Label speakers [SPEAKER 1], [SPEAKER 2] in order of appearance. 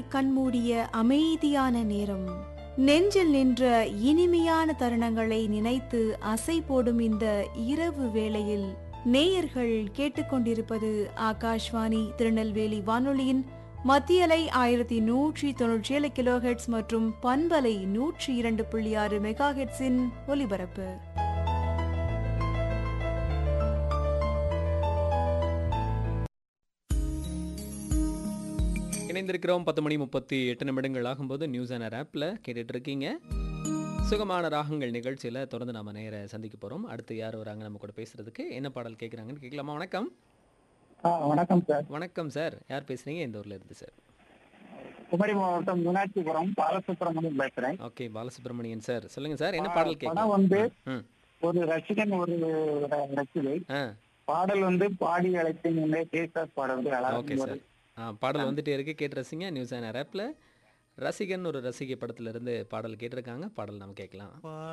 [SPEAKER 1] கண்மூடிய அமைதியான நேரம் நெஞ்சில் நின்ற இனிமையான தருணங்களை நினைத்து அசை போடும் இந்த இரவு வேளையில் நேயர்கள் கேட்டுக்கொண்டிருப்பது ஆகாஷ்வாணி திருநெல்வேலி வானொலியின் மத்தியலை ஆயிரத்தி நூற்றி தொன்னூற்றி ஏழு கிலோஹெட்ஸ் மற்றும் பண்பலை நூற்றி இரண்டு புள்ளி ஆறு மெகா ஹெட்ஸின் ஒலிபரப்பு
[SPEAKER 2] இணைந்திருக்கிறோம் பத்து மணி முப்பத்தி எட்டு நிமிடங்கள் ஆகும்போது நியூஸ் அண்ட் ஆப்பில் கேட்டுட்டு இருக்கீங்க சுகமான ராகங்கள் நிகழ்ச்சியில் தொடர்ந்து நம்ம நேர சந்திக்க போகிறோம் அடுத்து யார் வராங்க நம்ம கூட பேசுறதுக்கு என்ன பாடல் கேட்குறாங்கன்னு கேட்கலாமா வணக்கம்
[SPEAKER 3] ஆ வணக்கம் சார்
[SPEAKER 2] வணக்கம் சார் யார் பேசுறீங்க எந்த ஊர்ல இருந்து சார்
[SPEAKER 3] குமரி மாவட்டம் மீனாட்சிபுரம் பாலசுப்ரமணியம் பேசுறேன்
[SPEAKER 2] ஓகே பாலசுப்ரமணியன் சார் சொல்லுங்க சார் என்ன
[SPEAKER 3] பா-
[SPEAKER 2] பாடல்
[SPEAKER 3] படம்
[SPEAKER 2] கேட்கலாம்
[SPEAKER 3] வந்து
[SPEAKER 2] ம்
[SPEAKER 3] ஒரு ரசிகன் ஒரு ர- ரசிகை
[SPEAKER 2] ஆ
[SPEAKER 3] பாடல் வந்து பாடி அழைத்தேன் என்ற கேசார் பாடல் வந்து
[SPEAKER 2] ஓகே
[SPEAKER 3] அழகாக
[SPEAKER 2] சார் ஆ பாடல் வந்துட்டே இருக்கு கேட்டு ரசிங்க நியூஸ் அண்ட் ஆப்பில் ரசிகன் ஒரு ரசிகை படத்துல இருந்து பாடல் கேட்டிருக்காங்க பாடல் நம்ம கேட்கலாம்